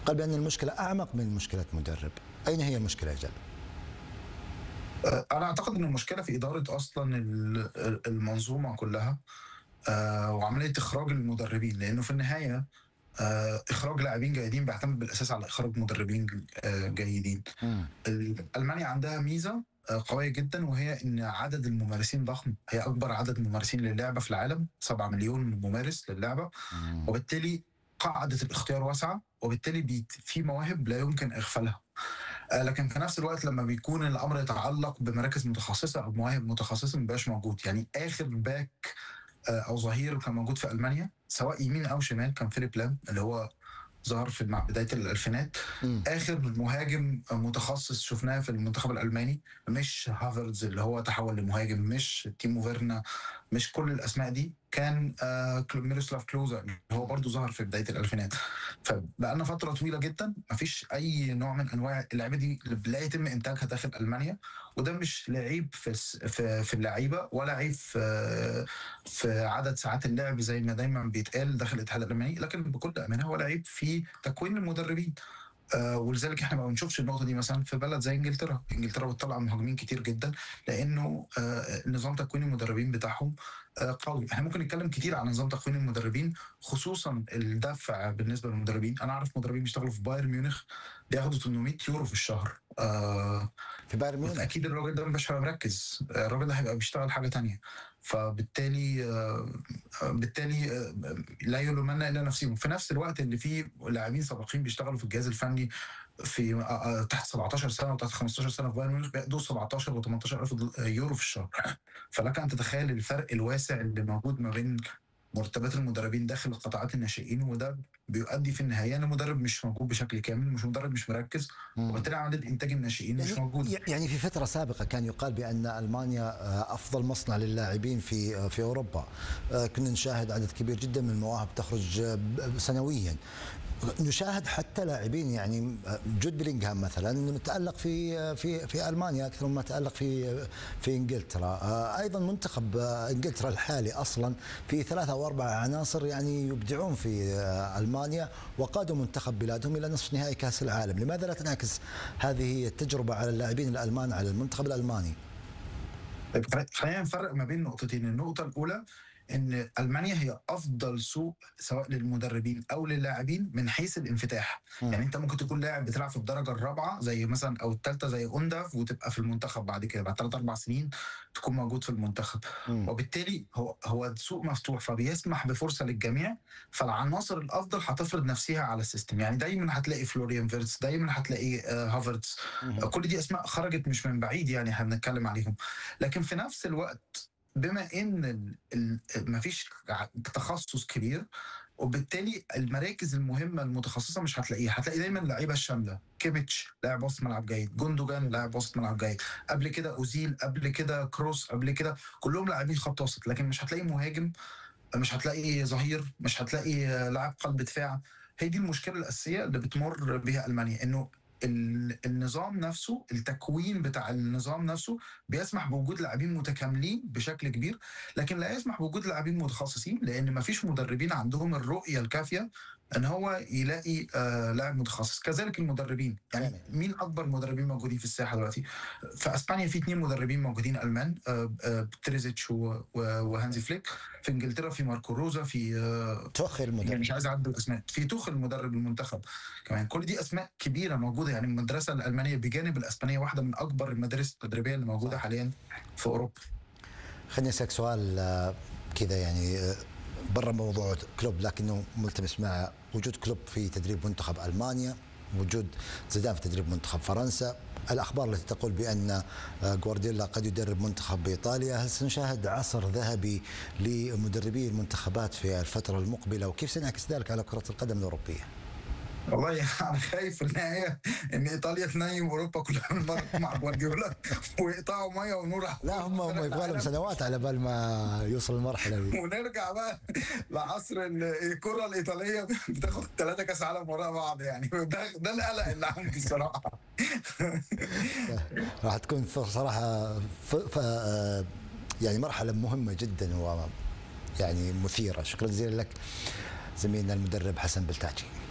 قال بان المشكله اعمق من مشكله مدرب اين هي المشكله يا جلال انا اعتقد ان المشكله في اداره اصلا ال- المنظومه كلها آه، وعمليه اخراج المدربين لانه في النهايه آه، اخراج لاعبين جيدين بيعتمد بالاساس على اخراج مدربين آه، جيدين ال- المانيا عندها ميزه آه، قويه جدا وهي ان عدد الممارسين ضخم هي اكبر عدد ممارسين للعبه في العالم 7 مليون ممارس للعبه وبالتالي قاعده الاختيار واسعه وبالتالي بيت في مواهب لا يمكن اغفالها آه، لكن في نفس الوقت لما بيكون الامر يتعلق بمراكز متخصصه او مواهب متخصصه مبقاش موجود يعني اخر باك آه، او ظهير كان موجود في المانيا سواء يمين او شمال كان فيليب لام اللي هو ظهر في مع بدايه الالفينات مم. اخر مهاجم متخصص شفناه في المنتخب الالماني مش هافرز اللي هو تحول لمهاجم مش تيمو فيرنا مش كل الاسماء دي كان آه كلو- ميروسلاف كلوزا اللي هو برضه ظهر في بدايه الالفينات فبقالنا فتره طويله جدا مفيش اي نوع من انواع اللعيبه دي لا يتم انتاجها داخل المانيا وده مش لعيب في الس- في, في اللعيبه ولا عيب في في عدد ساعات اللعب زي ما دايما بيتقال داخل الاتحاد الالماني لكن بكل امانه هو لعيب في تكوين المدربين آه ولذلك احنا ما بنشوفش النقطه دي مثلا في بلد زي انجلترا، انجلترا بتطلع مهاجمين كتير جدا لانه آه نظام تكوين المدربين بتاعهم آه قوي، احنا ممكن نتكلم كتير عن نظام تكوين المدربين خصوصا الدفع بالنسبه للمدربين، انا اعرف مدربين بيشتغلوا في بايرن ميونخ بياخدوا 800 يورو في الشهر آه في بايرن ميونخ اكيد الراجل ده مش هيبقى مركز آه، الراجل ده هيبقى بيشتغل حاجه تانية فبالتالي آه، آه، بالتالي آه، لا يلومن الا نفسهم في نفس الوقت اللي فيه لاعبين سابقين بيشتغلوا في الجهاز الفني في آه، آه، تحت 17 سنه وتحت 15 سنه في بايرن ميونخ بياخدوا 17 و18 الف يورو في الشهر فلك ان تتخيل الفرق الواسع اللي موجود ما بين مرتبات المدربين داخل قطاعات الناشئين وده بيؤدي في النهايه ان المدرب مش موجود بشكل كامل مش مدرب مش مركز مم. وبالتالي عمليه انتاج الناشئين مش يعني- موجوده يعني في فترة سابقة كان يقال بأن ألمانيا آه، أفضل مصنع للاعبين في آه، في أوروبا آه، كنا نشاهد عدد كبير جدا من المواهب تخرج آه، ب- سنويا نشاهد حتى لاعبين يعني آه، جود بلينغهام مثلا متألق في آه، في في ألمانيا أكثر مما تألق في آه، في إنجلترا آه، أيضا منتخب آه، إنجلترا الحالي أصلا في ثلاثة أو أربعة عناصر يعني يبدعون في آه، ألمانيا وقادوا منتخب بلادهم إلى نصف نهائي كأس العالم لماذا لا تنعكس هذه التجربة على اللاعبين الألمان على المنتخب الألماني طيب خلي- خلينا نفرق ما بين نقطتين النقطة الأولى إن ألمانيا هي أفضل سوق سواء للمدربين أو للاعبين من حيث الانفتاح مم. يعني أنت ممكن تكون لاعب بتلعب في الدرجة الرابعة زي مثلا أو الثالثة زي أونداف وتبقى في المنتخب بعد كده بعد ثلاث أربع سنين تكون موجود في المنتخب مم. وبالتالي هو هو السوق مفتوح فبيسمح بفرصه للجميع فالعناصر الافضل هتفرض نفسها على السيستم يعني دايما هتلاقي فلوريان فيرتس دايما هتلاقي آه، هافرتس مم. كل دي اسماء خرجت مش من بعيد يعني احنا بنتكلم عليهم لكن في نفس الوقت بما ان ال- ال- مفيش ع- تخصص كبير وبالتالي المراكز المهمه المتخصصه مش هتلاقيها هتلاقي دايما اللعيبه الشامله كيميتش لاعب وسط ملعب جيد جوندوجان لاعب وسط ملعب جيد قبل كده اوزيل قبل كده كروس قبل كده كلهم لاعبين خط وسط لكن مش هتلاقي مهاجم مش هتلاقي ظهير مش هتلاقي آه، لاعب قلب دفاع هي دي المشكله الاساسيه اللي بتمر بها المانيا انه ال- النظام نفسه التكوين بتاع النظام نفسه بيسمح بوجود لاعبين متكاملين بشكل كبير لكن لا يسمح بوجود لاعبين متخصصين لان ما فيش مدربين عندهم الرؤيه الكافيه ان هو يلاقي آه لاعب متخصص كذلك المدربين يعني جميل. مين اكبر مدربين موجودين في الساحه دلوقتي في اسبانيا في اثنين مدربين موجودين المان آه آه تريزيتش و- و- وهانزي فليك في انجلترا في ماركو روزا في آه توخي يعني المدرب مش عايز اعدل الاسماء في توخل مدرب المنتخب كمان كل دي اسماء كبيره موجوده يعني المدرسه الالمانيه بجانب الاسبانيه واحده من اكبر المدارس التدريبيه اللي موجوده صح. حاليا في اوروبا خليني اسالك سؤال آه، كذا يعني آه، برا موضوع كلوب لكنه ملتمس مع وجود كلوب في تدريب منتخب المانيا وجود زيدان في تدريب منتخب فرنسا الاخبار التي تقول بان آه، جوارديولا قد يدرب منتخب ايطاليا هل سنشاهد عصر ذهبي لمدربي المنتخبات في الفتره المقبله وكيف سينعكس ذلك على كره القدم الاوروبيه؟ والله انا خايف في النهايه ان ايطاليا تنيم اوروبا كلها من مرة مع جوارديولا ويقطعوا ميه ونور على لا هم هم فرق يبغى لهم العالم. سنوات على بال ما يوصل المرحله دي ونرجع بقى لعصر ال- الكره الايطاليه بتاخد ثلاثه كاس عالم ورا بعض يعني ده ده القلق اللي عندي الصراحه راح تكون ف- صراحه ف... ف... آه، يعني مرحله مهمه جدا و يعني مثيره شكرا جزيلا لك زميلنا المدرب حسن بلتاجي